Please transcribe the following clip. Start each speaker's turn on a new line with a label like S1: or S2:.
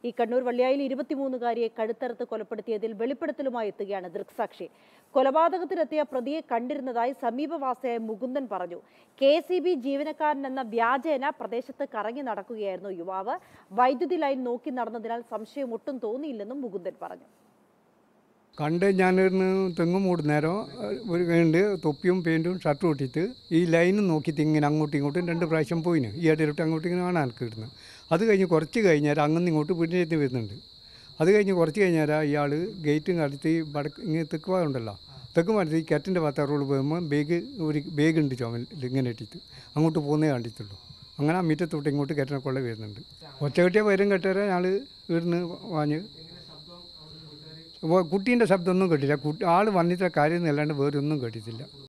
S1: ഈ കണ്ണൂർ വള്ളിയായിൽ ഇരുപത്തിമൂന്നുകാരിയെ കഴുത്തറുത്ത് കൊലപ്പെടുത്തിയതിൽ വെളിപ്പെടുത്തലുമായി എത്തുകയാണ് ദൃക്സാക്ഷി കൊലപാതകത്തിലെത്തിയ പ്രതിയെ കണ്ടിരുന്നതായി സമീപവാസിയായ മുകുന്ദൻ പറഞ്ഞു കെ സി ബി ജീവനക്കാരൻ എന്ന വ്യാജേന പ്രദേശത്ത് കറങ്ങി നടക്കുകയായിരുന്നു യുവാവ് വൈദ്യുതി ലൈൻ നോക്കി നടന്നതിനാൽ സംശയം ഒട്ടും തോന്നിയില്ലെന്നും മുകുന്ദൻ പറഞ്ഞു
S2: കണ്ട് ഞാനിരുന്ന് തെങ്ങ് മൂടുന്നേരം ഒരു കണ്ട് തൊപ്പിയും പെയിൻറ്റും ഷർട്ടും ഇട്ടിട്ട് ഈ ലൈൻ നോക്കിയിട്ട് ഇങ്ങനെ അങ്ങോട്ടും ഇങ്ങോട്ടും രണ്ട് പ്രാവശ്യം പോയിന് ഈ ഇടയിലോട്ട് അങ്ങോട്ടും ഇങ്ങനെ ആണ് എനിക്ക് ഇടുന്നത് അത് കഴിഞ്ഞ് കുറച്ച് കഴിഞ്ഞാൽ അങ്ങനെ ഇങ്ങോട്ട് വീട്ടിലേക്ക് വരുന്നുണ്ട് അത് കഴിഞ്ഞ് കുറച്ച് കഴിഞ്ഞാൽ ഇയാൾ ഗേറ്റും കടത്തി വടക്ക് ഇങ്ങനെ തെക്ക് ഭാഗം ഉണ്ടല്ലോ തെക്ക് ഭാഗത്ത് ഈ കെറ്റിൻ്റെ ഭാഗത്ത് റോഡ് പോകുമ്പോൾ ബേഗ് ഒരു ബേഗ് ഉണ്ട് ചുമലിൽ ഇങ്ങനെ ഇട്ടിട്ട് അങ്ങോട്ട് പോകുന്നേ കണ്ടിട്ടുള്ളൂ അങ്ങനെ ആ മുറ്റത്തോട്ട് ഇങ്ങോട്ട് കെറ്റിനെ കൊള്ള വരുന്നുണ്ട് ഒറ്റ കെട്ടിയ വരും കെട്ടിയാൽ ഞങ്ങൾ വീടിന് വാഞ്ഞ് കുട്ടീൻ്റെ ശബ്ദമൊന്നും കേട്ടില്ല കുട്ടി ആൾ വന്നിട്ട് കാര്യം എന്നല്ലാണ്ട് വേറെ ഒന്നും കേട്ടിട്ടില്ല